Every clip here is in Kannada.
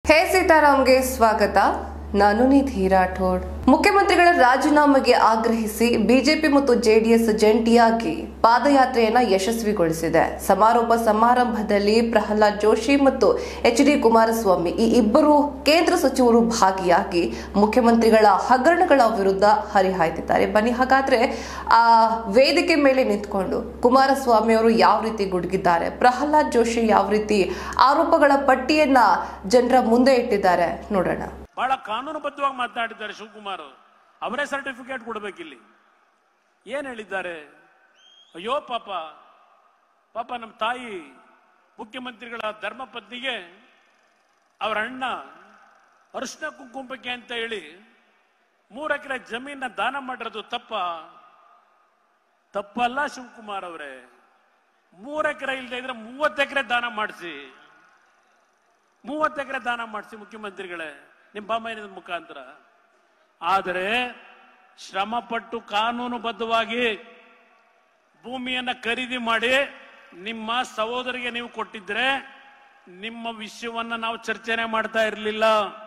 ಹೇ ಸೀತಾರಾಮ್ಗೆ ಸ್ವಾಗತ ನಾನು ನಿಧಿ ರಾಠೋಡ್ ಮುಖ್ಯಮಂತ್ರಿಗಳ ರಾಜೀನಾಮೆಗೆ ಆಗ್ರಹಿಸಿ ಬಿಜೆಪಿ ಮತ್ತು ಜೆಡಿಎಸ್ ಜಂಟಿಯಾಗಿ ಪಾದಯಾತ್ರೆಯನ್ನ ಯಶಸ್ವಿಗೊಳಿಸಿದೆ ಸಮಾರೋಪ ಸಮಾರಂಭದಲ್ಲಿ ಪ್ರಹ್ಲಾದ್ ಜೋಶಿ ಮತ್ತು ಎಚ್ ಡಿ ಕುಮಾರಸ್ವಾಮಿ ಈ ಇಬ್ಬರು ಕೇಂದ್ರ ಸಚಿವರು ಭಾಗಿಯಾಗಿ ಮುಖ್ಯಮಂತ್ರಿಗಳ ಹಗರಣಗಳ ವಿರುದ್ಧ ಹರಿಹಾಯ್ತಿದ್ದಾರೆ ಬನ್ನಿ ಹಾಗಾದ್ರೆ ಆ ವೇದಿಕೆ ಮೇಲೆ ನಿಂತ್ಕೊಂಡು ಕುಮಾರಸ್ವಾಮಿ ಅವರು ಯಾವ ರೀತಿ ಗುಡುಗಿದ್ದಾರೆ ಪ್ರಹ್ಲಾದ್ ಜೋಶಿ ಯಾವ ರೀತಿ ಆರೋಪಗಳ ಪಟ್ಟಿಯನ್ನ ಜನರ ಮುಂದೆ ಇಟ್ಟಿದ್ದಾರೆ ನೋಡೋಣ ಬಹಳ ಕಾನೂನುಬದ್ಧವಾಗಿ ಮಾತನಾಡಿದ್ದಾರೆ ಶಿವಕುಮಾರ್ ಅವರೇ ಸರ್ಟಿಫಿಕೇಟ್ ಕೊಡ್ಬೇಕಿಲ್ಲಿ ಏನ್ ಹೇಳಿದ್ದಾರೆ ಅಯ್ಯೋ ಪಾಪ ಪಾಪ ನಮ್ಮ ತಾಯಿ ಮುಖ್ಯಮಂತ್ರಿಗಳ ಧರ್ಮ ಪತ್ನಿಗೆ ಅವರ ಅಣ್ಣ ಅರಿಶಿನ ಕುಂಕುಮಕ್ಕೆ ಅಂತ ಹೇಳಿ ಮೂರು ಎಕರೆ ಜಮೀನ ದಾನ ಮಾಡಿರೋದು ತಪ್ಪ ತಪ್ಪಲ್ಲ ಶಿವಕುಮಾರ್ ಅವರೇ ಮೂರು ಎಕರೆ ಇಲ್ಲದೆ ಇದ್ರೆ ಮೂವತ್ತು ಎಕರೆ ದಾನ ಮಾಡಿಸಿ ಮೂವತ್ತು ಎಕರೆ ದಾನ ಮಾಡಿಸಿ ಮುಖ್ಯಮಂತ್ರಿಗಳೇ ನಿಮ್ಮ ಬಾಮೈನ ಮುಖಾಂತರ ಆದರೆ ಶ್ರಮಪಟ್ಟು ಕಾನೂನುಬದ್ಧವಾಗಿ ಭೂಮಿಯನ್ನ ಖರೀದಿ ಮಾಡಿ ನಿಮ್ಮ ಸಹೋದರಿಗೆ ನೀವು ಕೊಟ್ಟಿದ್ರೆ ನಿಮ್ಮ ವಿಷಯವನ್ನ ನಾವು ಚರ್ಚೆನೆ ಮಾಡ್ತಾ ಇರಲಿಲ್ಲ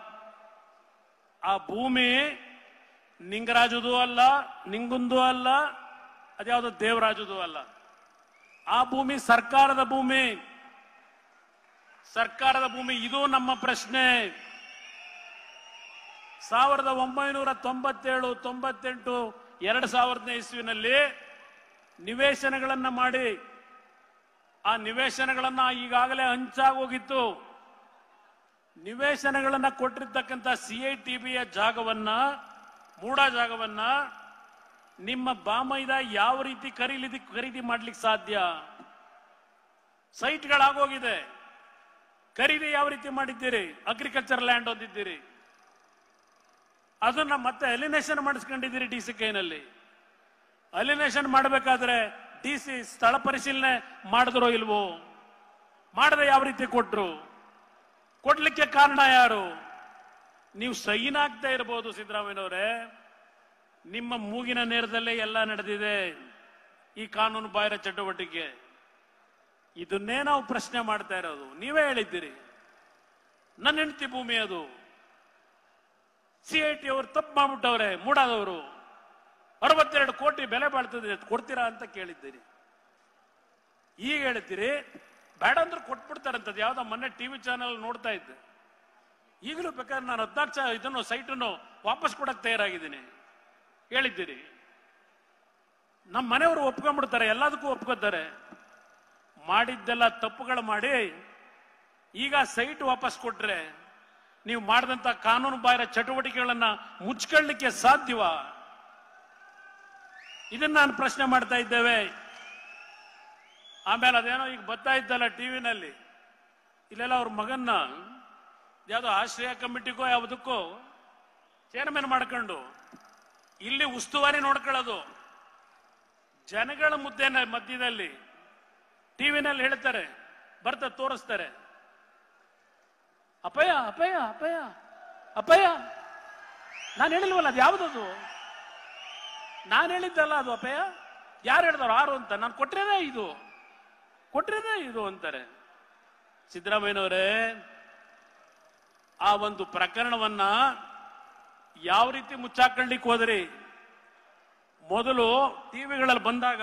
ಆ ಭೂಮಿ ನಿಂಗರಾಜುದು ಅಲ್ಲ ನಿಂಗುಂದು ಅಲ್ಲ ಅದ್ಯಾವುದೋ ದೇವರಾಜುದು ಅಲ್ಲ ಆ ಭೂಮಿ ಸರ್ಕಾರದ ಭೂಮಿ ಸರ್ಕಾರದ ಭೂಮಿ ಇದು ನಮ್ಮ ಪ್ರಶ್ನೆ ಸಾವಿರದ ಒಂಬೈನೂರ ತೊಂಬತ್ತೇಳು ತೊಂಬತ್ತೆಂಟು ಎರಡು ಸಾವಿರದನೇ ಇಸ್ವಿನಲ್ಲಿ ನಿವೇಶನಗಳನ್ನ ಮಾಡಿ ಆ ನಿವೇಶನಗಳನ್ನ ಈಗಾಗಲೇ ಹಂಚಾಗೋಗಿತ್ತು ನಿವೇಶನಗಳನ್ನ ಕೊಟ್ಟಿರ್ತಕ್ಕಂಥ ಸಿಐಟಿಬಿಯ ಜಾಗವನ್ನ ಮೂಡ ಜಾಗವನ್ನ ನಿಮ್ಮ ಬಾಮೈದ ಯಾವ ರೀತಿ ಖರೀದಿ ಖರೀದಿ ಮಾಡ್ಲಿಕ್ಕೆ ಸಾಧ್ಯ ಸೈಟ್ಗಳಾಗೋಗಿದೆ ಖರೀದಿ ಯಾವ ರೀತಿ ಮಾಡಿದ್ದೀರಿ ಅಗ್ರಿಕಲ್ಚರ್ ಲ್ಯಾಂಡ್ ಹೊಂದಿದ್ದೀರಿ ಅದನ್ನ ಮತ್ತೆ ಅಲಿನೇಷನ್ ಮಾಡಿಸ್ಕೊಂಡಿದ್ದೀರಿ ಡಿ ಸಿ ಕೈನಲ್ಲಿ ಅಲಿನೇಷನ್ ಮಾಡಬೇಕಾದ್ರೆ ಡಿ ಸಿ ಸ್ಥಳ ಪರಿಶೀಲನೆ ಮಾಡಿದ್ರೋ ಇಲ್ವೋ ಮಾಡದೆ ಯಾವ ರೀತಿ ಕೊಟ್ರು ಕೊಡ್ಲಿಕ್ಕೆ ಕಾರಣ ಯಾರು ನೀವು ಸೈನ್ ಆಗ್ತಾ ಇರಬಹುದು ಸಿದ್ದರಾಮಯ್ಯನವರೇ ನಿಮ್ಮ ಮೂಗಿನ ನೇರದಲ್ಲೇ ಎಲ್ಲ ನಡೆದಿದೆ ಈ ಕಾನೂನು ಬಾಹಿರ ಚಟುವಟಿಕೆ ಇದನ್ನೇ ನಾವು ಪ್ರಶ್ನೆ ಮಾಡ್ತಾ ಇರೋದು ನೀವೇ ಹೇಳಿದ್ದೀರಿ ನನ್ನ ಹೆಂಡತಿ ಭೂಮಿ ಅದು ಸಿ ಐ ಟಿ ಅವರು ತಪ್ಪು ಮಾಡ್ಬಿಟ್ಟವ್ರೆ ಮೂಡಾದವರು ಅರವತ್ತೆರಡು ಕೋಟಿ ಬೆಲೆ ಬಾಳ್ತದೆ ಕೊಡ್ತೀರಾ ಅಂತ ಕೇಳಿದ್ದೀರಿ ಈಗ ಹೇಳ್ತೀರಿ ಬೇಡ ಅಂದ್ರೆ ಕೊಟ್ಬಿಡ್ತಾರಂತದ್ದು ಯಾವ್ದೋ ಮೊನ್ನೆ ಟಿವಿ ಚಾನೆಲ್ ನೋಡ್ತಾ ಇದ್ದೆ ಈಗಲೂ ಬೇಕಾದ್ರೆ ನಾನು ಹದ್ನಾಲ್ಕು ಸಾವಿರ ಇದನ್ನು ಸೈಟನ್ನು ವಾಪಸ್ ಕೊಡಕ್ ತಯಾರಾಗಿದ್ದೀನಿ ಹೇಳಿದ್ದೀರಿ ನಮ್ಮ ಮನೆಯವರು ಒಪ್ಕೊಂಡ್ಬಿಡ್ತಾರೆ ಎಲ್ಲದಕ್ಕೂ ಒಪ್ಕೋತಾರೆ ಮಾಡಿದ್ದೆಲ್ಲ ತಪ್ಪುಗಳು ಮಾಡಿ ಈಗ ಸೈಟ್ ವಾಪಸ್ ಕೊಟ್ರೆ ನೀವು ಮಾಡಿದಂತ ಕಾನೂನು ಬಾಹಿರ ಚಟುವಟಿಕೆಗಳನ್ನ ಮುಚ್ಕೊಳ್ಳಿಕ್ಕೆ ಸಾಧ್ಯವಾ ಇದನ್ನ ನಾನು ಪ್ರಶ್ನೆ ಮಾಡ್ತಾ ಇದ್ದೇವೆ ಆಮೇಲೆ ಅದೇನೋ ಈಗ ಬರ್ತಾ ಇದ್ದಲ್ಲ ಟಿವಿನಲ್ಲಿ ಇಲ್ಲೆಲ್ಲ ಅವ್ರ ಮಗನ್ನ ಯಾವ್ದೋ ಆಶ್ರಯ ಕಮಿಟಿಗೋ ಯಾವುದಕ್ಕೋ ಚೇರ್ಮನ್ ಮಾಡ್ಕೊಂಡು ಇಲ್ಲಿ ಉಸ್ತುವಾರಿ ನೋಡ್ಕೊಳ್ಳೋದು ಜನಗಳ ಮುದ್ದೆ ಮಧ್ಯದಲ್ಲಿ ಟಿವಿನಲ್ಲಿ ಹೇಳ್ತಾರೆ ಬರ್ತ ತೋರಿಸ್ತಾರೆ ಅಪಯ ಅಪಯ ಅಪಯ ಅಪಯ ನಾನು ಹೇಳಿಲ್ವಲ್ಲ ಅದು ಯಾವುದದು ನಾನು ಹೇಳಿದ್ದಲ್ಲ ಅದು ಅಪಯ ಯಾರು ಹೇಳಿದವ್ರು ಆರು ಅಂತ ನಾನು ಕೊಟ್ಟಿರೋದೇ ಇದು ಕೊಟ್ಟಿರೋದೇ ಇದು ಅಂತಾರೆ ಸಿದ್ದರಾಮಯ್ಯನವರೇ ಆ ಒಂದು ಪ್ರಕರಣವನ್ನ ಯಾವ ರೀತಿ ಮುಚ್ಚಾಕೊಳ್ಳಿಕ್ಕೆ ಹೋದ್ರಿ ಮೊದಲು ಟಿವಿಗಳಲ್ಲಿ ಬಂದಾಗ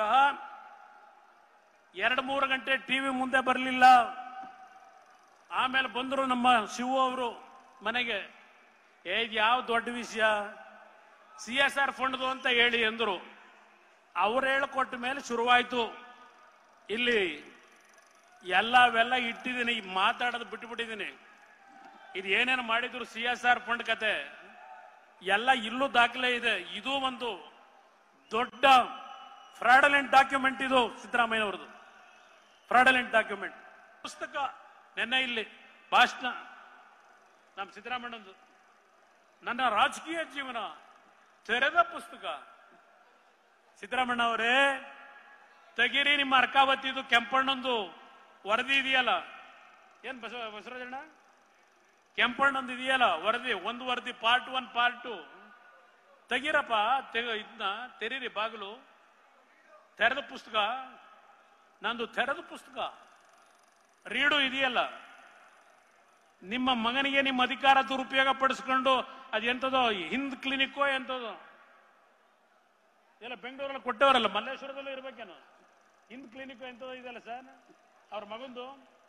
ಎರಡು ಮೂರು ಗಂಟೆ ಟಿವಿ ಮುಂದೆ ಬರಲಿಲ್ಲ ಆಮೇಲೆ ಬಂದರು ನಮ್ಮ ಶಿವು ಅವರು ಮನೆಗೆ ಏ ಇದ್ ಯಾವ ದೊಡ್ಡ ವಿಷಯ ಸಿ ಎಸ್ ಆರ್ ಫಂಡ್ದು ಅಂತ ಹೇಳಿ ಎಂದರು ಅವ್ರು ಹೇಳಿಕೊಟ್ಟ ಮೇಲೆ ಶುರುವಾಯ್ತು ಇಲ್ಲಿ ಎಲ್ಲವೆಲ್ಲ ಇಟ್ಟಿದ್ದೀನಿ ಈಗ ಮಾತಾಡೋದು ಬಿಟ್ಟುಬಿಟ್ಟಿದ್ದೀನಿ ಇದು ಏನೇನು ಮಾಡಿದ್ರು ಸಿ ಎಸ್ ಆರ್ ಫಂಡ್ ಕತೆ ಎಲ್ಲ ಇಲ್ಲೂ ದಾಖಲೆ ಇದೆ ಇದು ಒಂದು ದೊಡ್ಡ ಫ್ರಾಡಲೆಂಟ್ ಡಾಕ್ಯುಮೆಂಟ್ ಇದು ಸಿದ್ದರಾಮಯ್ಯನವ್ರದ್ದು ಫ್ರಾಡಲೆಂಟ್ ಡಾಕ್ಯುಮೆಂಟ್ ಪುಸ್ತಕ ನೆನ್ನೆ ಇಲ್ಲಿ ಭಾಷಣ ನಮ್ಮ ಸಿದ್ದರಾಮಯ್ಯನದು ನನ್ನ ರಾಜಕೀಯ ಜೀವನ ತೆರೆದ ಪುಸ್ತಕ ಸಿದ್ದರಾಮಣ್ಣ ಅವರೇ ತೆಗೀರಿ ನಿಮ್ಮ ಅರ್ಕಾವತಿದು ಕೆಂಪಣ್ಣಂದು ವರದಿ ಇದೆಯಲ್ಲ ಏನ್ ಬಸವ ಬಸವರಾಜಣ್ಣ ಕೆಂಪಣ್ಣಂದು ಇದೆಯಲ್ಲ ವರದಿ ಒಂದು ವರದಿ ಪಾರ್ಟ್ ಒನ್ ಪಾರ್ಟ್ ಟು ತೆಗೀರಪ್ಪ ತೆಗ ಇದನ್ನ ತೆರೀರಿ ಬಾಗಿಲು ತೆರೆದ ಪುಸ್ತಕ ನಂದು ತೆರೆದ ಪುಸ್ತಕ ರೀಡು ಇದೆಯಲ್ಲ ನಿಮ್ಮ ಮಗನಿಗೆ ನಿಮ್ಮ ಅಧಿಕಾರ ದುರುಪಯೋಗ ಪಡಿಸ್ಕೊಂಡು ಅದೆಂತದೋ ಹಿಂದ್ ಕ್ಲಿನಿಕ್ಕೋ ಎಂತದೋ ಎಲ್ಲ ಬೆಂಗಳೂರಲ್ಲಿ ಕೊಟ್ಟವರಲ್ಲ ಮಲ್ಲೇಶ್ವರದಲ್ಲೂ ಇರ್ಬೇಕೇನೋ ಹಿಂದ್ ಕ್ಲಿನಿಕ್ ಎಂತದೋ ಇದೆಯಲ್ಲ ಸರ್ ಅವ್ರ ಮಗಂದು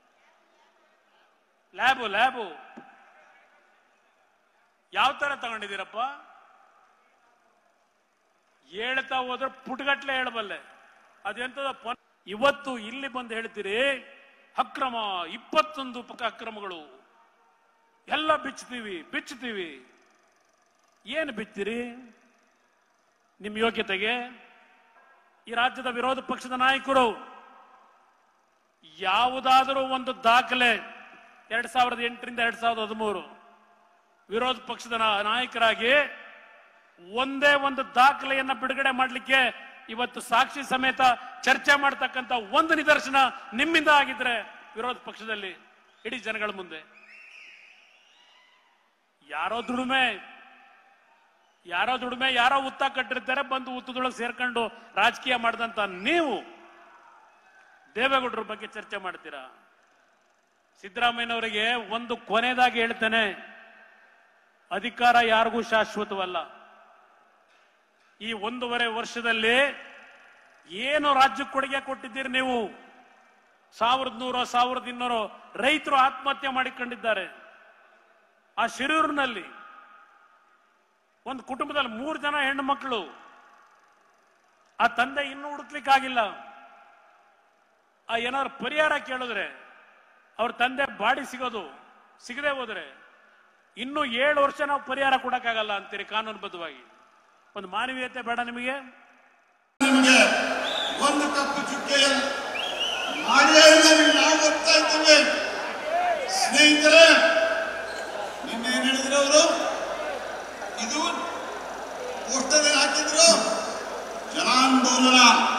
ಲ್ಯಾಬು ಲ್ಯಾಬು ಯಾವ ತರ ತಗೊಂಡಿದ್ದೀರಪ್ಪ ಹೇಳ್ತಾ ಹೋದ್ರೆ ಪುಟ್ಗಟ್ಲೆ ಹೇಳಬಲ್ಲೆ ಅದೆಂತದ ಪೊನ್- ಇವತ್ತು ಇಲ್ಲಿ ಬಂದು ಹೇಳ್ತೀರಿ ಅಕ್ರಮ ಇಪ್ಪತ್ತೊಂದು ಪಕ್ಕ ಅಕ್ರಮಗಳು ಎಲ್ಲ ಬಿಚ್ಚುತ್ತೀವಿ ಬಿಚ್ಚುತ್ತೀವಿ ಏನು ಬಿಚ್ತೀರಿ ನಿಮ್ ಯೋಗ್ಯತೆಗೆ ಈ ರಾಜ್ಯದ ವಿರೋಧ ಪಕ್ಷದ ನಾಯಕರು ಯಾವುದಾದರೂ ಒಂದು ದಾಖಲೆ ಎರಡ್ ಸಾವಿರದ ಎಂಟರಿಂದ ಎರಡ್ ಸಾವಿರದ ಹದಿಮೂರು ವಿರೋಧ ಪಕ್ಷದ ನಾ- ನಾಯಕರಾಗಿ ಒಂದೇ ಒಂದು ದಾಖಲೆಯನ್ನ ಬಿಡುಗಡೆ ಮಾಡಲಿಕ್ಕೆ ಇವತ್ತು ಸಾಕ್ಷಿ ಸಮೇತ ಚರ್ಚೆ ಮಾಡ್ತಕ್ಕಂಥ ಒಂದು ನಿದರ್ಶನ ನಿಮ್ಮಿಂದ ಆಗಿದ್ರೆ ವಿರೋಧ ಪಕ್ಷದಲ್ಲಿ ಇಡೀ ಜನಗಳ ಮುಂದೆ ಯಾರೋ ದುಡಿಮೆ ಯಾರೋ ದುಡಿಮೆ ಯಾರೋ ಉತ್ತ ಕಟ್ಟಿರ್ತಾರೆ ಬಂದು ಉತ್ತದೊಳಗೆ ಸೇರ್ಕೊಂಡು ರಾಜಕೀಯ ಮಾಡಿದಂತ ನೀವು ದೇವೇಗೌಡರ ಬಗ್ಗೆ ಚರ್ಚೆ ಮಾಡ್ತೀರಾ ಸಿದ್ದರಾಮಯ್ಯನವರಿಗೆ ಒಂದು ಕೊನೆಯದಾಗಿ ಹೇಳ್ತೇನೆ ಅಧಿಕಾರ ಯಾರಿಗೂ ಶಾಶ್ವತವಲ್ಲ ಈ ಒಂದೂವರೆ ವರ್ಷದಲ್ಲಿ ಏನು ರಾಜ್ಯಕ್ಕೆ ಕೊಡುಗೆ ಕೊಟ್ಟಿದ್ದೀರಿ ನೀವು ಸಾವಿರದ ನೂರ ಸಾವಿರದ ಇನ್ನೂರು ರೈತರು ಆತ್ಮಹತ್ಯೆ ಮಾಡಿಕೊಂಡಿದ್ದಾರೆ ಆ ಶಿರೂರಿನಲ್ಲಿ ಒಂದು ಕುಟುಂಬದಲ್ಲಿ ಮೂರು ಜನ ಹೆಣ್ಣು ಮಕ್ಕಳು ಆ ತಂದೆ ಇನ್ನೂ ಹುಡುಕ್ಲಿಕ್ಕಾಗಿಲ್ಲ ಆ ಏನಾದ್ರು ಪರಿಹಾರ ಕೇಳಿದ್ರೆ ಅವ್ರ ತಂದೆ ಬಾಡಿ ಸಿಗೋದು ಸಿಗದೆ ಹೋದ್ರೆ ಇನ್ನು ಏಳು ವರ್ಷ ನಾವು ಪರಿಹಾರ ಕೊಡಕ್ಕಾಗಲ್ಲ ಅಂತೀರಿ ಕಾನೂನುಬದ್ಧವಾಗಿ ಒಂದು ಮಾನವೀಯತೆ ಬೇಡ ನಿಮಗೆ ನಿಮಗೆ ಒಂದು ಕಪ್ಪು ಚುಕ್ಕೆಯಲ್ಲಿ ಮಾಡಿಯೇ ಇಲ್ಲ ನಿಮ್ಗೆ ನಾವು ಗೊತ್ತಾ ಇದ್ದೇವೆ ಸ್ನೇಹಿತರೆ ನಿನ್ನೆ ಏನ್ ಹೇಳಿದ್ರು ಅವರು ಇದು ಪೋಸ್ಟರ್ ಹಾಕಿದ್ರು ಜನಾಂದೋಲನ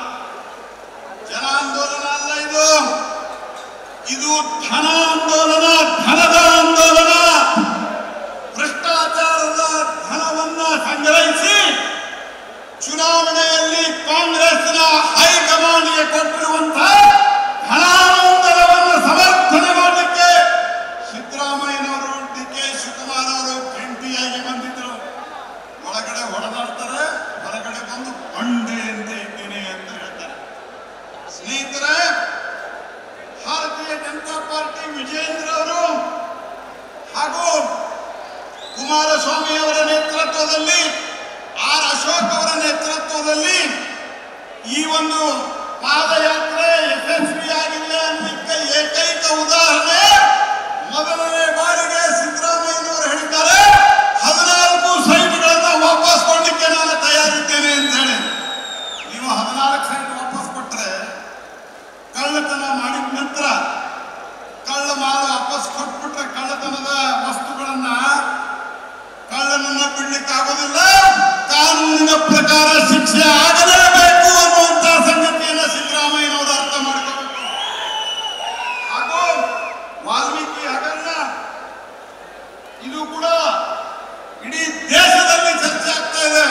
ಜನಾಂದೋಲನ ಅಲ್ಲ ಇದು ಇದು ಧನ ಆಂದೋಲನ ಧನದ ಆಂದೋಲನ ಭ್ರಷ್ಟಾಚಾರದ ಧನವನ್ನ ಸಂಗ್ರಹಿಸಿ ಚುನಾವಣೆಯಲ್ಲಿ ಕಾಂಗ್ರೆಸ್ನ ಹೈಕಮಾಂಡ್ಗೆ ಕೊಟ್ಟಿರುವಂತಹ ಧನಾನಂದನವನ್ನು ಸಮರ್ಥನೆ ಮಾಡಲಿಕ್ಕೆ ಸಿದ್ದರಾಮಯ್ಯನವರು ಡಿ ಕೆ ಶಿವಕುಮಾರ್ ಅವರು ಜಂಟಿಯಾಗಿ ಬಂದಿದ್ರು ಒಳಗಡೆ ಹೊಡೆದಾಡ್ತಾರೆ ಹೊರಗಡೆ ಬಂದು ಬಂಡೆ ಅಂತ ಇದ್ದೇನೆ ಅಂತ ಹೇಳ್ತಾರೆ ಸ್ನೇಹಿತರೆ ಭಾರತೀಯ ಜನತಾ ಪಾರ್ಟಿ ವಿಜೇಂದ್ರ ಅವರು ಹಾಗೂ ಕುಮಾರಸ್ವಾಮಿ ಅವರ ನೇತೃತ್ವದಲ್ಲಿ ಆರ್ ಅಶೋಕ್ ಅವರ ನೇತೃತ್ವದಲ್ಲಿ ಈ ಒಂದು ಪಾದಯಾತ್ರೆ ಯಶಸ್ವಿಯಾಗಿಲ್ಲ ಅನ್ನಲಿಕ್ಕೆ ಏಕೈಕ ಉದಾಹರಣೆ ಮೊದಲನೇ ಬಾರಿಗೆ ಸಿದ್ದರಾಮಯ್ಯನವರು ಹೇಳಿದ್ದಾರೆ ಹದಿನಾಲ್ಕು ಸೈಟ್ಗಳನ್ನ ವಾಪಸ್ ಕೊಡ್ಲಿಕ್ಕೆ ನಾನು ತಯಾರಿದ್ದೇನೆ ಅಂತ ಹೇಳಿ ನೀವು ಹದಿನಾಲ್ಕು ಸೈಟ್ ವಾಪಸ್ ಕೊಟ್ಟರೆ ಕಳ್ಳತನ ಮಾಡಿದ ನಂತರ ಕಳ್ಳ ಮಾಲು ವಾಪಸ್ ಕೊಟ್ಬಿಟ್ರೆ ಕಳ್ಳತನದ ವಸ್ತುಗಳನ್ನ ಕಳ್ಳನನ್ನ ಬಿಡ್ಲಿಕ್ಕೆ ಆಗೋದಿಲ್ಲ ಕಾನೂನಿನ ಪ್ರಕಾರ ಶಿಕ್ಷೆ ಆಗಲೇಬೇಕು ಅನ್ನುವಂತಹ ಸಂಗತಿಯನ್ನ ಸಿದ್ದರಾಮಯ್ಯನವರು ಅರ್ಥ ಮಾಡ್ಕೋಬೇಕು ಹಾಗೂ ವಾಲ್ಮೀಕಿ ಹಗರಣ ಇದು ಕೂಡ ಇಡೀ ದೇಶದಲ್ಲಿ ಚರ್ಚೆ ಆಗ್ತಾ ಇದೆ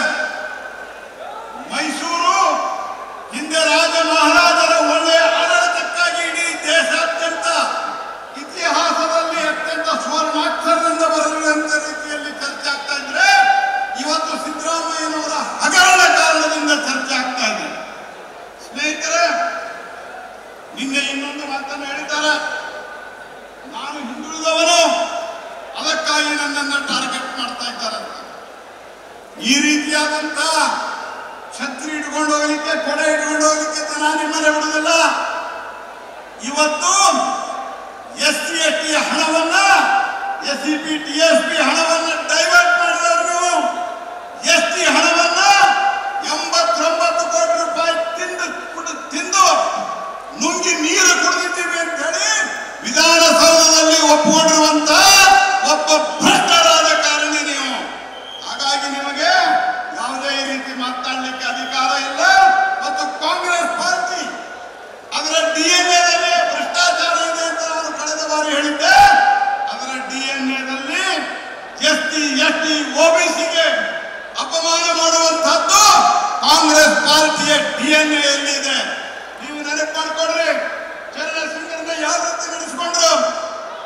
ಮೈಸೂರು ಹಿಂದೆ ರಾಜ ಮಹಾರಾಜರ ಒಳ್ಳೆಯ ಆಡಳಿತಕ್ಕಾಗಿ ಇಡೀ ದೇಶಾದ್ಯಂತ ಇತಿಹಾಸದಲ್ಲಿ ಅತ್ಯಂತ ಸ್ವರ್ಣಾಕ್ಷರದಿಂದ ಬರಲಿರುವಂತ ರೀತಿಯಲ್ಲಿ ಚರ್ಚೆ ಆಗ್ತಾ ಇದ್ರೆ ಇವತ್ತು ಸಿದ್ದರಾಮಯ್ಯನವರ ಹಗರಣ ಕಾರಣದಿಂದ ಚರ್ಚೆ ಆಗ್ತಾ ಇದೆ ಸ್ನೇಹಿತರೆ ನಿನ್ನೆ ಇನ್ನೊಂದು ಮಾತನ್ನು ಹೇಳಿದ್ದಾರೆ ನಾನು ಹಿಂದುಳಿದವನು ಅದಕ್ಕಾಗಿ ನನ್ನನ್ನು ಟಾರ್ಗೆಟ್ ಮಾಡ್ತಾ ಇದ್ದಾರೆ ಅಂತ. ಈ ರೀತಿಯಾದಂತ ಛತ್ರಿ ಇಟ್ಕೊಂಡು ಹೋಗ್ಲಿಕ್ಕೆ ಕೊಡೆ ಇಟ್ಕೊಂಡು ಹೋಗ್ಲಿಕ್ಕೆ ಜನ ನಿಮ್ಮನೆ ಬಿಡುದಿಲ್ಲ ಇವತ್ತು ಎಸ್ ಸಿ ಎಸ್ ಟಿ ಹಣವನ್ನ S C P T S P ಹಣವನ್ನ ಡೈವರ್ಟ್ ಮಾಡಿದವರು ನೀವು ಎಸ್ ಟಿ ಹಣವನ್ನ ಎಂಬತ್ತೊಂಬತ್ತು ಕೋಟಿ ರೂಪಾಯಿ ತಿಂದು ಕುಡ್- ತಿಂದು ನುಂಗಿ ನೀರು ಕುಡಿದಿದ್ದೀವಿ ಅಂತ ಹೇಳಿ ವಿಧಾನಸೌಧದಲ್ಲಿ ಒಪ್ಪಿಕೊಂಡಿರುವಂತ ಒಬ್ಬ ಭ್ರಷ್ಟರಾದ ಕಾರಣ ನೀವು ಹಾಗಾಗಿ ನಿಮಗೆ ಯಾವುದೇ ಈ ರೀತಿ ಮಾತನಾಡಲಿಕ್ಕೆ ಅಧಿಕಾರ ಇಲ್ಲ ಮತ್ತು ಕಾಂಗ್ರೆಸ್ ಪಾರ್ಟಿ ಅದರ ಡಿಎನ್ಎದಲ್ಲಿ ಭ್ರಷ್ಟಾಚಾರ ಇದೆ ಅಂತ ನಾನು ಕಳೆದ ಬಾರಿ ಹೇಳಿದ್ದೆ ಅದರ ಡಿಎನ್ಎದಲ್ಲಿ ಎಸ್ ಟಿ ಎಸ್ ಟಿ ಒಬಿಸಿಗೆ ಅಪಮಾನ ಮಾಡುವಂತಹದ್ದು ಕಾಂಗ್ರೆಸ್ ಪಾರ್ಟಿಯ ಡಿಎನ್ಎ ಇದೆ ನೀವು ನೆನಪು ಮಾಡ್ಕೊಡ್ರಿ ಚರಣ ಸಿಂಗರನ್ನ ಯಾವ ರೀತಿ ನಡೆಸಿಕೊಂಡ್ರು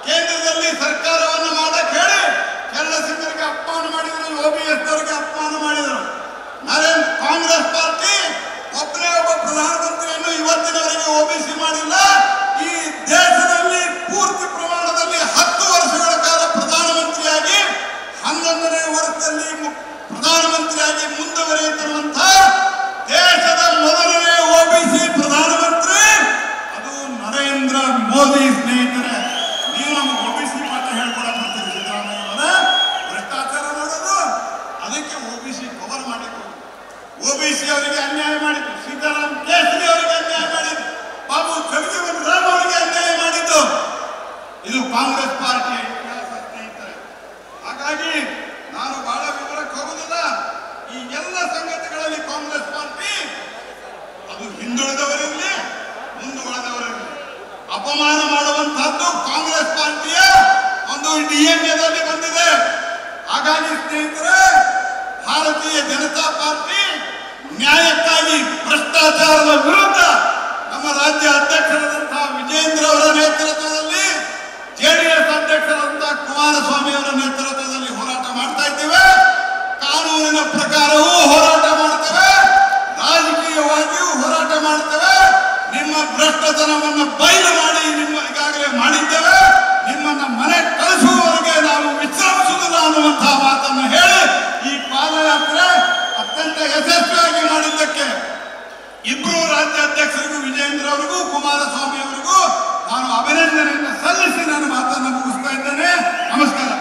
ಕೇಂದ್ರದಲ್ಲಿ ಸರ್ಕಾರವನ್ನು ಮಾಡಕ್ ಹೇಳಿ ಕೆರಳಸಿಂಗರಿಗೆ ಅಪಮಾನ ಮಾಡಿದ್ರು ಓಬಿಎಸ್ ಅವರಿಗೆ ಅಪಮಾನ ಮಾಡಿದರು ನರೇಂದ್ರ ಕಾಂಗ್ರೆಸ್ ಪಾರ್ಟಿ ಒಬ್ಬನೇ ಒಬ್ಬ ಪ್ರಧಾನಮಂತ್ರಿಯನ್ನು ಇವತ್ತಿನವರೆಗೆ ಓಬಿಸಿ ಮಾಡಿಲ್ಲ ಈ ದೇಶದಲ್ಲಿ ಪೂರ್ತಿ ಪ್ರಮಾಣದಲ್ಲಿ ಹತ್ತು ವರ್ಷಗಳ ಕಾಲ ಪ್ರಧಾನಮಂತ್ರಿಯಾಗಿ ಹನ್ನೊಂದನೇ ವರ್ಷದಲ್ಲಿ ಮು- ಪ್ರಧಾನಮಂತ್ರಿಯಾಗಿ ಮುಂದುವರಿಯುತ್ತಿರುವಂತ ದೇಶದ ಮೊದಲನೇ ಓಬಿಸಿ ಪ್ರಧಾನಮಂತ್ರಿ ಅದು ನರೇಂದ್ರ ಮೋದಿ ಸ್ನೇಹಿತರೆ ನೀವು ನಮಗೆ ಓಬಿಸಿ ಪಾಠ ಹೇಳ್ಕೊಡಕ್ ಬರ್ತೀರಿ ಸಿದ್ದರಾಮಯ್ಯ ಅವರ ಭ್ರಷ್ಟಾಚಾರ ಮಾಡೋದು ಅದಕ್ಕೆ ಓಬಿಸಿ ಕವರ್ ಮಾಡಿದ್ರು ಓಬಿಸಿ ಅವರಿಗೆ ಅನ್ಯಾಯ ಮಾಡಿದ್ರು ಸೀತಾರಾಮ್ ಕೇಸರಿ ಅವರಿಗೆ ಅನ್ಯಾಯ ಮಾಡಿದ್ರು ಬಾಬು ಜಗಜೀವನ್ ರಾಮ್ ಅವರಿಗೆ ಅನ್ಯಾಯ ಮಾಡಿದ್ದು ಇದು ಕಾಂಗ್ರೆಸ್ ಪಾರ್ಟಿಯ ಇತಿಹಾಸ ಸ್ನೇಹಿತರೆ ಹಾಗಾಗಿ ನಾನು ಬಹಳ ವಿವರಕ್ಕೆ ಹೋಗುದಿಲ್ಲ ಈ ಎಲ್ಲ ಸಂಗತಿಗಳಲ್ಲಿ ಕಾಂಗ್ರೆಸ್ ಪಾರ್ಟಿ ಅದು ಹಿಂದುಳಿದವರಿರಲಿ ಮುಂದುವರೆದವರಿರಲಿ ಅಪಮಾನ ಮಾಡುವಂತಹದ್ದು ಕಾಂಗ್ರೆಸ್ ಪಾರ್ಟಿಯ ಒಂದು ಡಿಎನ್ಎದಲ್ಲಿ ಬಂದಿದೆ ಹಾಗಾಗಿ ಸ್ನೇಹಿತರೆ ಭಾರತೀಯ ಜನತಾ ಪಾರ್ಟಿ ನ್ಯಾಯಕ್ಕಾಗಿ ಭ್ರಷ್ಟಾಚಾರದ ವಿರುದ್ಧ ನಮ್ಮ ರಾಜ್ಯ ಅಧ್ಯಕ್ಷರಾದಂತಹ ವಿಜೇಂದ್ರ ಅವರ ನೇತೃತ್ವದಲ್ಲಿ ಜೆಡಿಎಸ್ ಅಧ್ಯಕ್ಷರಾದಂತಹ ಕುಮಾರಸ್ವಾಮಿ ಅವರ ನೇತೃತ್ವದಲ್ಲಿ ಹೋರಾಟ ಮಾಡ್ತಾ ಇದ್ದೇವೆ ಕಾನೂನಿನ ಪ್ರಕಾರವೂ ಹೋರಾಟ ಮಾಡ್ತೇವೆ ರಾಜಕೀಯವಾಗಿಯೂ ಹೋರಾಟ ಮಾಡ್ತೇವೆ ನಿಮ್ಮ ಭ್ರಷ್ಟತನವನ್ನು ಬಯಲು ಮಾಡಿ ನಿಮ್ಮ ಈಗಾಗಲೇ ಮಾಡಿದ್ದೇವೆ ನಿಮ್ಮನ್ನ ಮನೆ ಕಳಿಸುವವರೆಗೆ ನಾವು ವಿಶ್ರಮಿಸುವುದಿಲ್ಲ ಅನ್ನುವಂತಹ ಮಾತನ್ನು ಹೇಳಿ ಈ ಪಾದಯಾತ್ರೆ ಅತ್ಯಂತ ಯಶಸ್ವಿಯಾಗಿ ಮಾಡಿದ್ದಕ್ಕೆ ಇಬ್ಬರು ರಾಜ್ಯ ಅಧ್ಯಕ್ಷರಿಗೂ ವಿಜೇಂದ್ರ ಅವರಿಗೂ ಕುಮಾರಸ್ವಾಮಿ ಅವರಿಗೂ ನಾನು ಅಭಿನಂದನೆಯನ್ನು ಸಲ್ಲಿಸಿ ನಾನು ಮಾತನ್ನು ಮುಗಿಸ್ತಾ ಇದ್ದೇನೆ ನಮಸ್ಕಾರ